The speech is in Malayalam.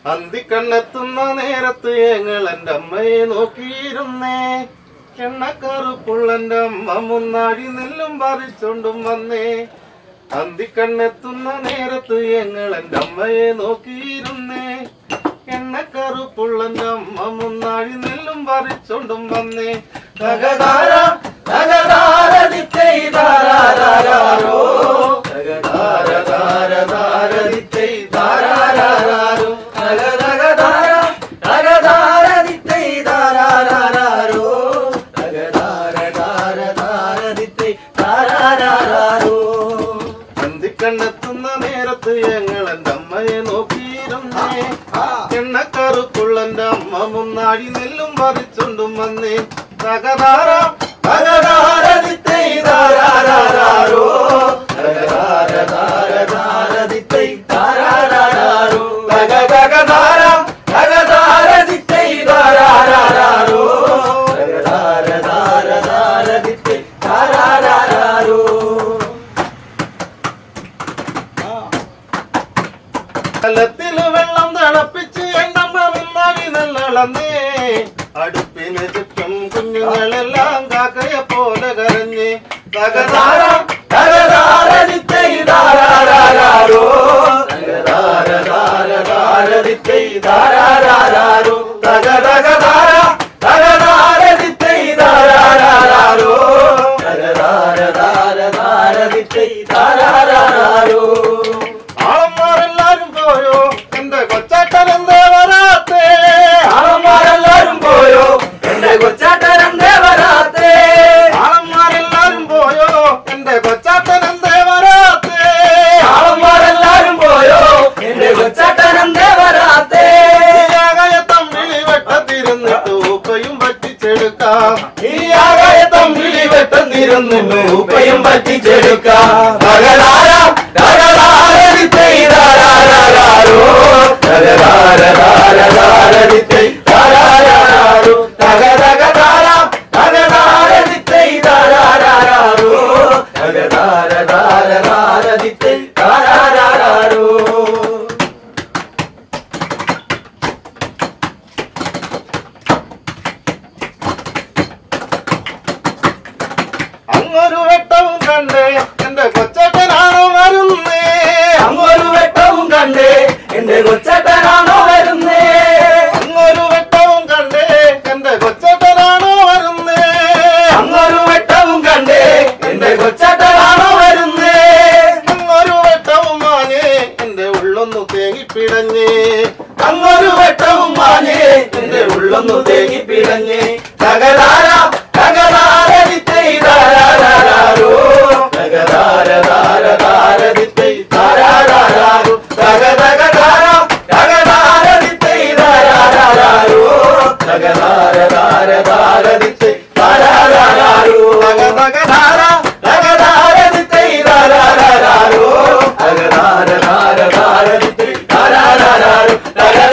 അന്തിക്കണ്ണെത്തുന്ന നേരത്ത് ഞങ്ങൾ എന്റെ അമ്മയെ നോക്കിയിരുന്നേ എണ്ണക്കറുപ്പുള്ളന്റെ അമ്മ മുന്നാടി നെല്ലും പറിച്ചോണ്ടും വന്നേ അന്തിക്കണ്ണെത്തുന്ന നേരത്ത് ഞങ്ങൾ എന്റെ അമ്മയെ നോക്കിയിരുന്നേ എണ്ണക്കറുപ്പുള്ളന്റെ അമ്മ മുന്നാടി നെല്ലും പറിച്ചോണ്ടും വന്നേ തകതാര തകതാരതിത്തൈ താരാരാരോ തകതാര താര താരതിത്തൈ താരാരാരോ തകതകതാര തകതാരതിത്തൈ താരാരാരോ തകതാര താര താരതിത്തൈ താരാരാരോ അന്തിക്കണ്ണെത്തുന്ന നേരത്ത് ഞങ്ങൾ എന്റെ അമ്മയെ നോക്കിയിരുന്നേ എണ്ണക്കറുക്കുള്ളന്റെ അമ്മ മുന്നാടി നെല്ലും പറിച്ചോണ്ടും വന്നേ തകതാര തകതാരതിത്തൈ താരാരാരോ തകതാര താര താരതിത്തൈ താരാരാരോ തകതകതാര തകതാരതിത്തൈ താരാരാരോ തകതാര താര താരതിത്തൈ താരാരാരോ കലത്തില് വെള്ളം തിളപ്പിച്ച് എണ്ണമ്മ മുന്നാടി നല്ലളന്നേ അടുപ്പിന് ചുറ്റും കുഞ്ഞുങ്ങളെല്ലാം കാക്കയെ പോലെ കരഞ്ഞ് തകതാര തകതാരതിത്തൈ താരാരാരോ തകതാര താര താരതിത്തൈ താരാരാരോ തകതകതാര തകതാരതിത്തൈ താരാരാരോ തകതാര താര താരതിത്തൈ താരാരാരോ ആളന്മാരെല്ലാരും പോയോ എന്റെ കൊച്ചാട്ടൻ എന്തേ വരാത്തേ ആളന്മാരെല്ലാരും പോയോ എന്റെ കൊച്ചാട്ടൻ എന്തേ വരാത്തേ ആളന്മാരെല്ലാരും പോയോ എന്റെ കൊച്ചാട്ടൻ എന്തേ വരാത്തേ ആളന്മാരെല്ലാരും പോയോ എന്റെ കൊച്ചാട്ടൻ എന്തേ വരാത്തേ ആകയ തമ്മിലി വെട്ടത്തിരുന്നിട്ട് ഉപ്പയും പറ്റിച്ചെടുക്കാം ഈ ആകയ തമ്മിലി വെട്ടത്തിരുന്നിട്ട് ഉപ്പയും പറ്റിച്ചെടുക്കാം തകരാര തകരാരതിത്തൈ താരാരാരോ തകരാരതാരതാരതിത്തൈ താരാരാരോ തകതകതാര തകരാരതിത്തൈ താരാരാരോ തകതാരതാരതാരതിത്തൈ താരാരാരോ അങ്ങൊരു വെട്ടവും കണ്ടേ എന്റെ കൊച്ചട്ടനാണോ വരുന്നേ അങ്ങൊരു വെട്ടവും കണ്ടേ എന്റെ കൊച്ചട്ടനാണോ വരുന്നേ അങ്ങൊരു വെട്ടവും കണ്ടേ എന്റെ കൊച്ചട്ടനാണോ വരുന്നേ അങ്ങൊരു വെട്ടവും കണ്ടേ എന്റെ കൊച്ചട്ടനാണോ വരുന്നേ അങ്ങൊരു വെട്ടവും മാഞ്ഞേ എന്റെ ഉള്ളൊന്നു തേങ്ങിപ്പിടഞ്ഞേ അങ്ങൊരു വെട്ടവും മാഞ്ഞേ എന്റെ ഉള്ളൊന്നു തേങ്ങിപ്പിടഞ്ഞേ തകരാര തകരാരതിത്തൈ താരാരാരോ തകരാര താര താരതിത്തൈ താരാരാരോ തകതകതാര തകരാരതിത്തൈ താരാരാരോ തകരാര താര താരതിത്തൈ താരാരാരോ തകതകതാര തകരാരതിത്തൈ താരാരാരോ തകരാര താര താരതിത്തൈ താരാരാരോ തക